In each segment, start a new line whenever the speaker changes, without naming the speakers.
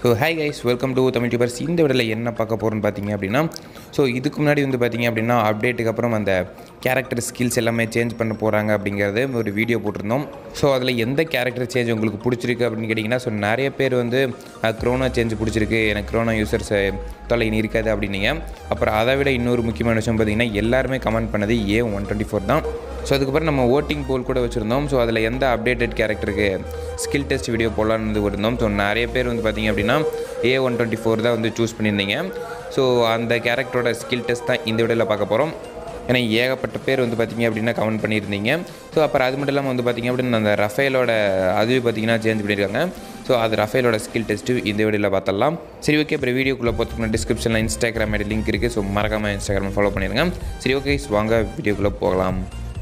so hi guys welcome to Tamil tubers இந்த விடல என்ன பார்க்க போகிறோன்னு பார்த்தீங்க அப்படின்னா ஸோ இதுக்கு முன்னாடி வந்து பார்த்தீங்க அப்படின்னா அப்டேட்டுக்கு அப்புறம் அந்த கேரக்டர் ஸ்கில்ஸ் எல்லாமே சேஞ்ச் பண்ண போகிறாங்க அப்படிங்கிறது ஒரு வீடியோ போட்டிருந்தோம் ஸோ அதில் எந்த கேரக்டர் சேஞ்ச் உங்களுக்கு பிடிச்சிருக்கு அப்படின்னு கேட்டிங்கன்னா ஸோ நிறைய பேர் வந்து க்ரோனா சேஞ்ச் பிடிச்சிருக்கு எனக்கு க்ரோனா யூசர்ஸ் தொலை இனி இருக்காது அப்படின்னீங்க அப்புறம் அதை விட இன்னொரு முக்கியமான விஷயம் பார்த்தீங்கன்னா எல்லாருமே கமெண்ட் பண்ணது ஏ ஒன் டுவெண்ட்டி ஃபோர் தான் ஸோ அதுக்கப்புறம் நம்ம ஓட்டிங் போல் கூட வச்சுருந்தோம் ஸோ அதில் எந்த அப்டேட்டட் கேரக்டருக்கு ஸ்கில் டெஸ்ட் வீடியோ போடலான்னு இருந்தோம் ஸோ நிறைய பேர் வந்து பார்த்திங்க அப்படின்னா ஏ ஒன் டுவெண்ட்டி ஃபோர் தான் வந்து சூஸ் பண்ணியிருந்தீங்க ஸோ அந்த கேரக்டரோட ஸ்கில் டெஸ்ட் தான் இந்த வீடியோவில் பார்க்க போகிறோம் ஏன்னா ஏகப்பட்ட பேர் வந்து பார்த்திங்க அப்படின்னா கமெண்ட் பண்ணியிருந்தீங்க ஸோ அப்புறம் அது மட்டும் இல்லாமல் வந்து பார்த்திங்க அப்படின்னா அந்த ரஃபேலோட அதுவே பார்த்திங்கன்னா சேஞ்ச் பண்ணியிருக்காங்க ஸோ அது ரஃபேலோட ஸ்கில் டெஸ்ட்டு இந்த வீடியோவில் பார்த்தலாம் சரி ஓகே அப்புறம் வீடியோக்குள்ளே பார்த்துக்கணும் டிஸ்கிரிப்ஷனில் இன்ஸ்டாகிராம் ஐடி லிங்க் இருக்குது ஸோ மறக்காமல் இன்ஸ்டாகிராம் ஃபாலோ பண்ணிடுங்க சரி ஓகே வாங்க வீடியோக்குள்ளே போகலாம்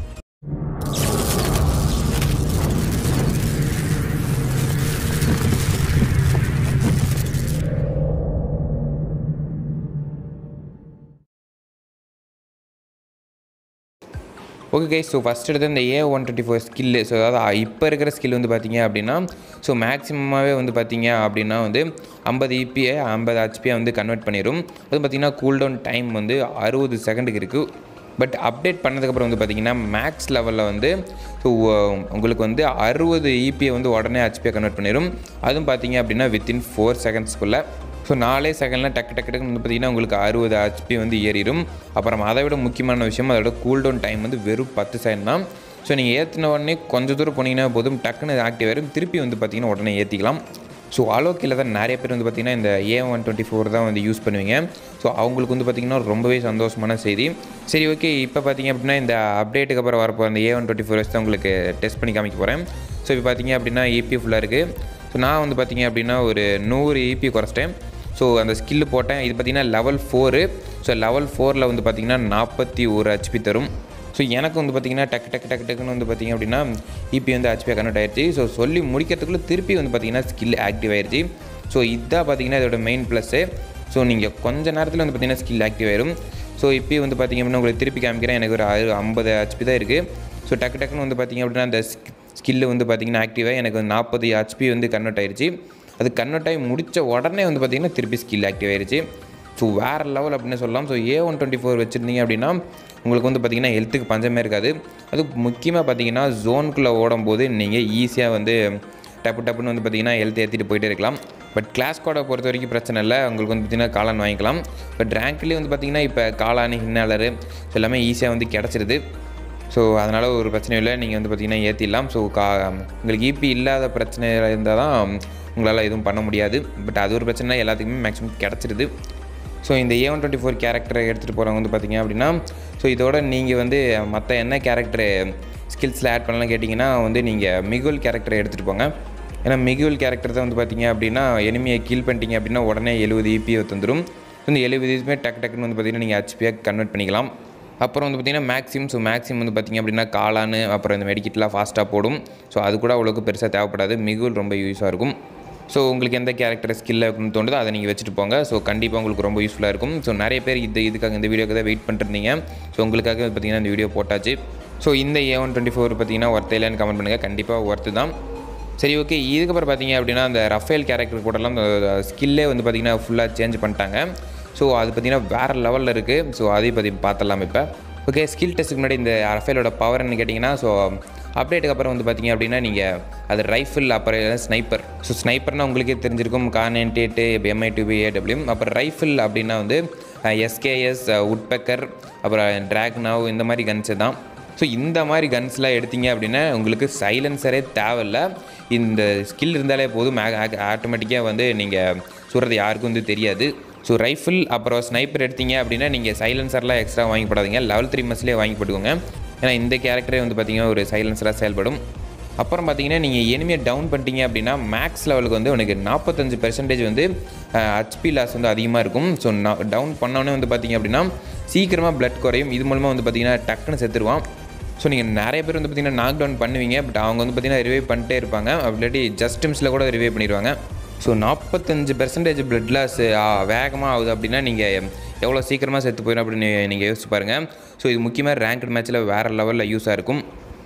ஓகே கைஸ் ஸோ ஃபஸ்ட் எடுத்து இந்த A one twenty four skill so அதாவது இப்போ இருக்கிற ஸ்கில் வந்து பார்த்தீங்க அப்படின்னா ஸோ மேக்ஸிமமாகவே வந்து பார்த்தீங்க அப்படின்னா வந்து ஐம்பது இபியை ஐம்பது ஹெச்பியை வந்து கன்வெர்ட் பண்ணிடும் அது பார்த்திங்கன்னா கூல்டவுன் டைம் வந்து அறுபது செகண்டுக்கு இருக்குது பட் அப்டேட் பண்ணதுக்கப்புறம் வந்து பார்த்திங்கன்னா மேக்ஸ் லெவலில் வந்து ஸோ உங்களுக்கு வந்து அறுபது இபியை வந்து உடனே ஹெச்பியை கன்வெர்ட் பண்ணிடும் அதுவும் பார்த்தீங்க அப்படின்னா வித்தின் ஃபோர் செகண்ட்ஸ்க்குள்ளே ஸோ நாலே செகண்டில் டக்கு டக்கு டக்குன்னு வந்து பார்த்திங்கன்னா உங்களுக்கு அறுபது ஹெச்பி வந்து ஏறிடும் அப்புறம் அதை விட முக்கியமான விஷயம் அதோட கூல்டவுன் டைம் வந்து வெறும் பத்து செகண்ட் தான் ஸோ நீங்கள் ஏற்றின உடனே கொஞ்சம் தூரம் போனீங்கன்னா போதும் டக்குன்னு ஆக்டிவ் ஆயிரும் திருப்பி வந்து பார்த்திங்கன்னா உடனே ஏற்றிக்கலாம் ஸோ அலோக்கில் தான் நிறைய பேர் வந்து பார்த்திங்கன்னா இந்த ஏ ஒன் டுவெண்ட்டி ஃபோர் தான் வந்து யூஸ் பண்ணுவீங்க ஸோ அவங்களுக்கு வந்து பார்த்திங்கன்னா ரொம்பவே சந்தோஷமான செய்தி சரி ஓகே இப்போ பார்த்திங்க அப்படின்னா இந்த அப்டேட்டுக்கு அப்புறம் வரப்போ அந்த ஏ ஒன் டுவெண்ட்டி ஃபோர் வச்சு தான் உங்களுக்கு டெஸ்ட் பண்ணி காமிக்க போகிறேன் ஸோ இப்போ பார்த்திங்க அப்படின்னா ஏபி ஃபுல்லாக இருக்குது ஸோ நான் வந்து பார்த்திங்க அப்படின்னா ஒரு நூறு ஏபி குறைச்சிட்டேன் ஸோ அந்த ஸ்கில்லு போட்டேன் இது பார்த்திங்கன்னா லெவல் ஃபோரு ஸோ லெவல் ஃபோரில் வந்து பார்த்திங்கன்னா நாற்பத்தி ஒரு ஹெச்பி தரும் ஸோ எனக்கு வந்து பார்த்திங்கன்னா டக்கு டக்கு டக்கு டக்குன்னு வந்து பார்த்திங்க அப்படின்னா இபி வந்து ஹெச்பி கன்வெர்ட் ஆயிடுச்சு ஸோ சொல்லி முடிக்கிறதுக்குள்ளே திருப்பி வந்து பார்த்திங்கன்னா ஸ்கில் ஆக்டிவ் ஆயிடுச்சு ஸோ இதான் பார்த்திங்கன்னா இதோட மெயின் ப்ளஸ்ஸு ஸோ நீங்கள் கொஞ்ச நேரத்தில் வந்து பார்த்திங்கன்னா ஸ்கில் ஆக்டிவ் ஆயிரும் ஸோ இப்போ வந்து பார்த்திங்க அப்படின்னா உங்களுக்கு திருப்பி காமிக்கிறேன் எனக்கு ஒரு அறு ஐம்பது ஹெச்பி தான் இருக்குது ஸோ டக்கு டக்குன்னு வந்து பார்த்திங்க அப்படின்னா அந்த ஸ்கில்லு வந்து பார்த்திங்கன்னா ஆக்டிவாக எனக்கு வந்து நாற்பது ஹெச்பி வந்து கன்வெர்ட் ஆயிடுச்சு அது கன்வெர்ட் ஆகி முடித்த உடனே வந்து பார்த்திங்கன்னா திருப்பி ஸ்கில் ஆக்டிவ் ஆயிடுச்சு ஸோ வேறு லெவல் அப்படின்னு சொல்லலாம் so A one twenty four வச்சுருந்தீங்க அப்படின்னா உங்களுக்கு வந்து பார்த்திங்கன்னா ஹெல்த்துக்கு பஞ்சமே இருக்காது அது முக்கியமாக பார்த்தீங்கன்னா ஜோனுக்குள்ளே ஓடும்போது நீங்கள் ஈஸியாக வந்து டப்பு டப்புன்னு வந்து பார்த்திங்கன்னா ஹெல்த் ஏற்றிட்டு போயிட்டே இருக்கலாம் பட் கிளாஸ் கோடை பொறுத்த வரைக்கும் பிரச்சனை இல்லை உங்களுக்கு வந்து பார்த்திங்கன்னா காளான் வாங்கிக்கலாம் பட் ரேங்க்லேயே வந்து பார்த்திங்கன்னா இப்போ காளான் ஹின்னாலரு எல்லாமே ஈஸியாக வந்து கிடச்சிருது ஸோ அதனால் ஒரு பிரச்சனையும் இல்லை நீங்கள் வந்து பார்த்திங்கன்னா ஏற்றிடலாம் ஸோ கா உங்களுக்கு இபி இல்லாத பிரச்சனை இருந்தால் தான் உங்களால் எதுவும் பண்ண முடியாது பட் அது ஒரு பிரச்சனை எல்லாத்துக்குமே மேக்ஸிமம் கிடச்சிருது ஸோ இந்த ஏ ஒன் டுவெண்ட்டி ஃபோர் கேரக்டரை எடுத்துகிட்டு போகிறவங்க வந்து பார்த்திங்க அப்படின்னா ஸோ இதோட நீங்கள் வந்து மற்ற என்ன கேரக்டரு ஸ்கில்ஸில் ஆட் பண்ணலாம் கேட்டிங்கன்னா வந்து நீங்கள் மிகுல் கேரக்டரை எடுத்துகிட்டு போங்க ஏன்னா மிகுல் கேரக்டர் தான் வந்து பார்த்திங்க அப்படின்னா எனிமையை கீல் பண்ணிட்டீங்க அப்படின்னா உடனே எழுபது இபியை தந்துடும் இந்த எழுபது இதுமே டக்கு டக்குன்னு வந்து பார்த்திங்கன்னா நீங்கள் ஹெச்பியாக கன்வெர்ட் பண்ணிக்கலாம் அப்புறம் வந்து பார்த்திங்கன்னா மேக்ஸிம் ஸோ மேக்ஸிம் வந்து பார்த்திங்க அப்படின்னா காளான் அப்புறம் இந்த மெடிக்கிட்லாம் ஃபாஸ்ட்டாக போடும் ஸோ அது கூட அவ்வளோக்கு பெருசாக தேவைப்படாது மிகுல் ரொம்ப யூஸாக இருக்கும் ஸோ உங்களுக்கு எந்த கேரக்டர் ஸ்கில் இருக்குன்னு தோணுதோ அதை நீங்கள் வச்சுட்டு போங்க ஸோ கண்டிப்பாக உங்களுக்கு ரொம்ப யூஸ்ஃபுல்லாக இருக்கும் ஸோ நிறைய பேர் இது இதுக்காக இந்த வீடியோக்கு தான் வெயிட் பண்ணிருந்தீங்க ஸோ உங்களுக்காக பார்த்திங்கன்னா இந்த வீடியோ போட்டாச்சு ஸோ இந்த ஏ ஒன் டுவெண்ட்டி ஃபோர் பார்த்திங்கன்னா ஒர்த்து இல்லைன்னு கமெண்ட் பண்ணுங்கள் கண்டிப்பாக ஒர்த்து தான் சரி ஓகே இதுக்கப்புறம் பார்த்தீங்க அப்படின்னா அந்த ரஃபேல் கேரக்டர் கூடலாம் அந்த ஸ்கில்லே வந்து பார்த்திங்கன்னா ஃபுல்லாக சேஞ்ச் பண்ணிட்டாங்க ஸோ அது பார்த்திங்கன்னா வேறு லெவலில் இருக்குது ஸோ அதையும் பற்றி பார்த்துடலாம் இப்போ ஓகே ஸ்கில் டெஸ்ட்டுக்கு முன்னாடி இந்த ரஃபேலோட பவர்னு கேட்டிங்கன்னா ஸோ அப்டேட்டுக்கு அப்புறம் வந்து பார்த்திங்க அப்படின்னா நீங்கள் அது ரைஃபிள் அப்புறம் ஸ்னைப்பர் ஸோ ஸ்னைப்பர்னால் உங்களுக்கே தெரிஞ்சிருக்கும் கான் நைன்டி எட்டு எம்ஐ டிபி ஏடபிள்யூ அப்புறம் ரைஃபிள் அப்படின்னா வந்து எஸ்கேஎஸ் உட்பெக்கர் அப்புறம் ட்ராக்னாவ் இந்த மாதிரி கன்ஸு தான் ஸோ இந்த மாதிரி கன்ஸ்லாம் எடுத்தீங்க அப்படின்னா உங்களுக்கு சைலன்சரே தேவையில்ல இந்த ஸ்கில் இருந்தாலே போதும் ஆட்டோமேட்டிக்காக வந்து நீங்கள் சுடுறது யாருக்கும் வந்து தெரியாது ஸோ ரைஃபிள் அப்புறம் ஸ்னைப்பர் எடுத்தீங்க அப்படின்னா நீங்கள் சைலன்சர்லாம் எக்ஸ்ட்ரா வாங்கி போடாதீங்க லெவல் த்ரீ மஸ்லேயே வாங்கி போட்டுக்கோங்க ஏன்னா இந்த கேரக்டரே வந்து பார்த்திங்கன்னா ஒரு சைலன்சராக செயல்படும் அப்புறம் பார்த்தீங்கன்னா நீங்கள் எனிமையை டவுன் பண்ணிட்டீங்க அப்படின்னா மேக்ஸ் லெவலுக்கு வந்து உனக்கு நாற்பத்தஞ்சு பெர்சன்டேஜ் வந்து ஹெச்பி லாஸ் வந்து அதிகமாக இருக்கும் ஸோ டவுன் பண்ணோன்னே வந்து பார்த்திங்க அப்படின்னா சீக்கிரமாக பிளட் குறையும் இது மூலமாக வந்து பார்த்திங்கன்னா டக்குன்னு செத்துருவான் ஸோ நீங்கள் நிறைய பேர் வந்து பார்த்திங்கன்னா நாக் டவுன் பண்ணுவீங்க பட் அவங்க வந்து பார்த்திங்கன்னா ரிவைவ் பண்ணிட்டே இருப்பாங்க இல்லாட்டி ஜஸ்ட் மிஸில் கூட ரிவைவ் பண்ணிடுவாங்க ஸோ நாற்பத்தஞ்சு பெர்சன்டேஜ் பிளட் லாஸ் வேகமாக ஆகுது அப்படின்னா நீங்கள் எவ்வளோ சீக்கிரமாக செத்து போயிடும் அப்படின்னு நீங்கள் யோசிச்சு பாருங்கள் ஸோ இது முக்கியமாக ரேங்க்டு மேட்ச்சில் வேறு லெவலில் யூஸாக இருக்கும்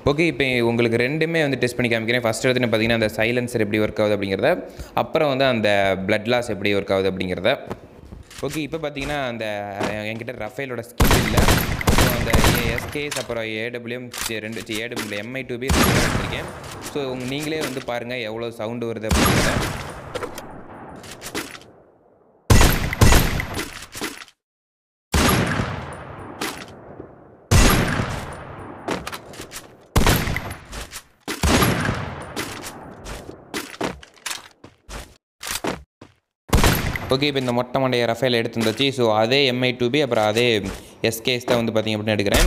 ஓகே இப்போ உங்களுக்கு ரெண்டுமே வந்து டெஸ்ட் பண்ணி காமிக்கிறேன் ஃபஸ்ட் எடுத்து பார்த்தீங்கன்னா அந்த சைலன்சர் எப்படி ஒர்க் ஆகுது அப்படிங்கிறத அப்புறம் வந்து அந்த பிளட் லாஸ் எப்படி ஒர்க் ஆகுது அப்படிங்கிறத ஓகே இப்போ பார்த்தீங்கன்னா அந்த என்கிட்ட ரஃபேலோட ஸ்கில் இல்லை அப்புறம் அந்த எஸ்கேஸ் அப்புறம் ஏடபிள்யூஎம் ரெண்டு ஏடபிள்யூ எம்ஐ டூ பி எடுத்திருக்கேன் ஸோ உங்க நீங்களே வந்து பாருங்கள் எவ்வளோ சவுண்டு வருது அப்படிங்கிறத ஓகே இப்போ இந்த மொட்டை மண்டைய ரஃபேல் எடுத்து வந்துச்சு ஸோ அதே எம்ஐ டூ பி அப்புறம் அதே எஸ்கேஸ் தான் வந்து பார்த்திங்க அப்படின்னு எடுக்கிறேன்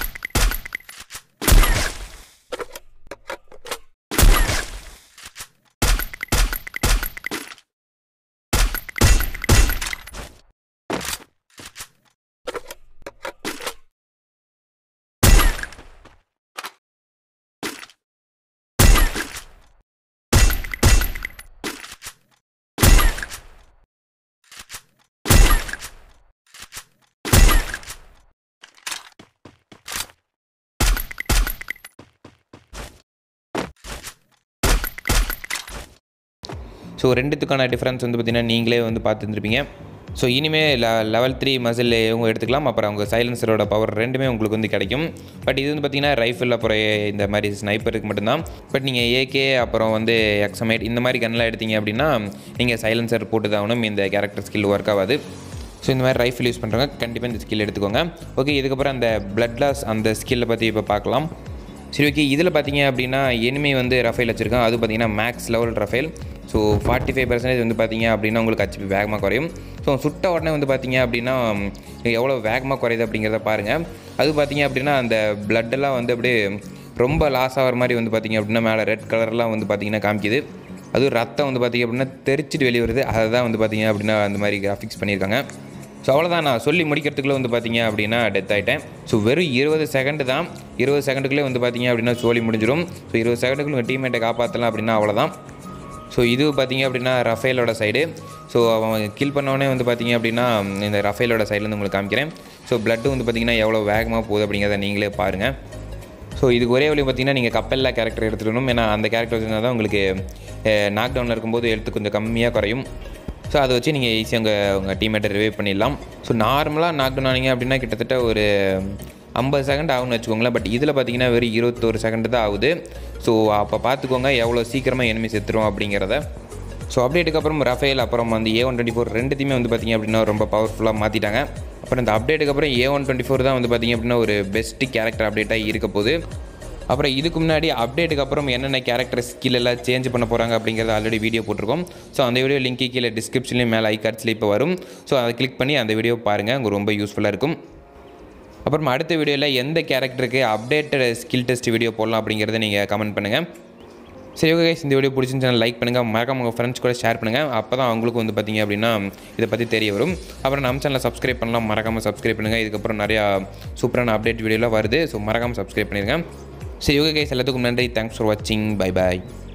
ஸோ ரெண்டுத்துக்கான டிஃப்ரென்ஸ் வந்து பார்த்திங்கன்னா நீங்களே வந்து பார்த்துருந்துருப்பீங்க ஸோ இனிமேல் லெ லெவல் த்ரீ மசில் இவங்க எடுத்துக்கலாம் அப்புறம் அவங்க சைலன்சரோட பவர் ரெண்டுமே உங்களுக்கு வந்து கிடைக்கும் பட் இது வந்து பார்த்திங்கன்னா ரைஃபிள் அப்புறம் இந்த மாதிரி ஸ்னைப்பருக்கு மட்டும்தான் பட் நீங்கள் ஏகே அப்புறம் வந்து எக்ஸமேட் இந்த மாதிரி கன்லாம் எடுத்தீங்க அப்படின்னா நீங்கள் சைலன்சர் போட்டு தான் ஆகணும் இந்த கேரக்டர் ஸ்கில் ஒர்க் ஆகாது ஸோ இந்த மாதிரி ரைஃபிள் யூஸ் பண்ணுறவங்க கண்டிப்பாக இந்த ஸ்கில் எடுத்துக்கோங்க ஓகே இதுக்கப்புறம் அந்த பிளட் லாஸ் அந்த ஸ்கில்லை பற்றி இப்போ பார்க்கலாம் சரி ஓகே இதில் பார்த்தீங்க அப்படின்னா எனிமே வந்து ரஃபேல் வச்சுருக்கோம் அது பார்த்தீங்கன்னா max level Rafael so forty five percentage வந்து பார்த்தீங்க அப்படின்னா உங்களுக்கு ஹச்பி வேகமாக குறையும் ஸோ சுட்ட உடனே வந்து பார்த்தீங்க அப்படின்னா எவ்வளோ வேகமாக குறையுது அப்படிங்கிறத பாருங்கள் அது பார்த்தீங்க அப்படின்னா அந்த பிளட்டெல்லாம் வந்து அப்படியே ரொம்ப லாஸ் ஆகிற மாதிரி வந்து பார்த்தீங்க அப்படின்னா மேலே ரெட் கலர்லாம் வந்து பார்த்தீங்கன்னா காமிக்குது அதுவும் ரத்தம் வந்து பார்த்தீங்க அப்படின்னா தெரிச்சிட்டு வெளியே வருது அதை தான் வந்து பார்த்தீங்க அப்படின்னா அந்த மாதிரி கிராஃபிக்ஸ் பண்ணியிருக்காங்க ஸோ அவ்வளோதான் நான் சொல்லி முடிக்கிறதுக்குள்ளே வந்து பார்த்தீங்க அப்படின்னா டெத் ஆகிட்டேன் ஸோ வெறும் இருபது செகண்டு தான் இருபது செகண்டுக்குள்ளே வந்து பார்த்தீங்க அப்படின்னா சோழி முடிஞ்சிடும் ஸோ இருபது செகண்டுக்குள்ள உங்கள் டீம்மேட்டை காப்பாற்றலாம் அப்படின்னா அவ்வளோதான் ஸோ இது பார்த்தீங்க அப்படின்னா ரஃபேலோட சைடு ஸோ அவன் கில் பண்ணோடனே வந்து பார்த்தீங்க அப்படின்னா இந்த ரஃபேலோட சைட்லேருந்து உங்களுக்கு காமிக்கிறேன் ஸோ பிளட்டு வந்து பார்த்தீங்கன்னா எவ்வளோ வேகமாக போகுது அப்படிங்கிறத நீங்களே பாருங்கள் ஸோ இதுக்கு ஒரே வழி பார்த்தீங்கன்னா நீங்கள் கப்பலில் கேரக்டர் எடுத்துக்கணும் ஏன்னா அந்த கேரக்டர் வச்சுருந்தா தான் உங்களுக்கு நாக் டவுனில் இருக்கும்போது எழுத்து கொஞ்சம் கம்மியாக குறையும் ஸோ அதை வச்சு நீங்கள் ஈஸியாக உங்கள் உங்கள் டீமேட்டை ரிவைவ் பண்ணிடலாம் ஸோ நார்மலாக நாக் டவுன் ஆனீங்க அப்படின்னா கிட்டத்தட்ட ஒரு ஐம்பது செகண்ட் ஆகும்னு வச்சுக்கோங்களேன் பட் இதில் பார்த்தீங்கன்னா வெறும் இருபத்தோரு செகண்ட் தான் ஆகுது ஸோ அப்போ பார்த்துக்கோங்க எவ்வளோ சீக்கிரமாக எனிமி செத்துரும் அப்படிங்கிறத ஸோ அப்டேட்டுக்கு அப்புறம் ரஃபேல் அப்புறம் வந்து ஏ ஒன் டுவெண்ட்டி ஃபோர் ரெண்டுத்தையுமே வந்து பார்த்திங்க அப்படின்னா ரொம்ப பவர்ஃபுல்லாக மாற்றிட்டாங்க அப்புறம் இந்த அப்டேட்டுக்கு அப்புறம் ஏ ஒன் டுவெண்ட்டி ஃபோர் தான் வந்து பார்த்திங்க அப்படின்னா ஒரு பெஸ்ட்டு கேரக்டர் அப்டேட்டாக இருக்க போகுது அப்புறம் இதுக்கு முன்னாடி அப்டேட்டுக்கு அப்புறம் என்னென்ன கேரக்டர் ஸ்கில் எல்லாம் சேஞ்ச் பண்ண போகிறாங்க அப்படிங்கிறத ஆல்ரெடி வீடியோ போட்டிருக்கோம் ஸோ அந்த வீடியோ லிங்க் கீழே டிஸ்கிரிப்ஷன்லேயும் மேலே ஐ கார்ட்ஸில் இப்போ வரும் ஸோ அதை கிளிக் பண்ணி அந்த வீடியோ பாருங்கள் உங்களுக்கு ரொம்ப யூஸ்ஃபுல்லாக இருக்கும் அப்புறம் அடுத்த வீடியோவில் எந்த கேரக்டருக்கு அப்டேட்டட் ஸ்கில் டெஸ்ட் வீடியோ போடலாம் அப்படிங்கிறத நீங்கள் கமெண்ட் பண்ணுங்கள் சரி ஓகே guys, இந்த வீடியோ பிடிச்சிருந்துச்சுன்னா லைக் பண்ணுங்கள் மறக்காம உங்கள் ஃப்ரெண்ட்ஸ் கூட ஷேர் பண்ணுங்கள் அப்போ தான் அவங்களுக்கும் வந்து பார்த்தீங்க அப்படின்னா இதை பற்றி தெரிய வரும் அப்புறம் நம்ம சேனலை சப்ஸ்கிரைப் பண்ணலாம் மறக்காமல் சப்ஸ்கிரைப் பண்ணுங்கள் இதுக்கப்புறம் நிறையா சூப்பரான அப்டேட் வீடியோலாம் வருது ஸோ மறக்காமல் சப்ஸ்கிரைப் பண்ணிடுங்க சரி ஓகே கைஸ் எல்லாத்துக்கும் நன்றி தேங்க்ஸ் ஃபார் வாட்சிங் பை பாய்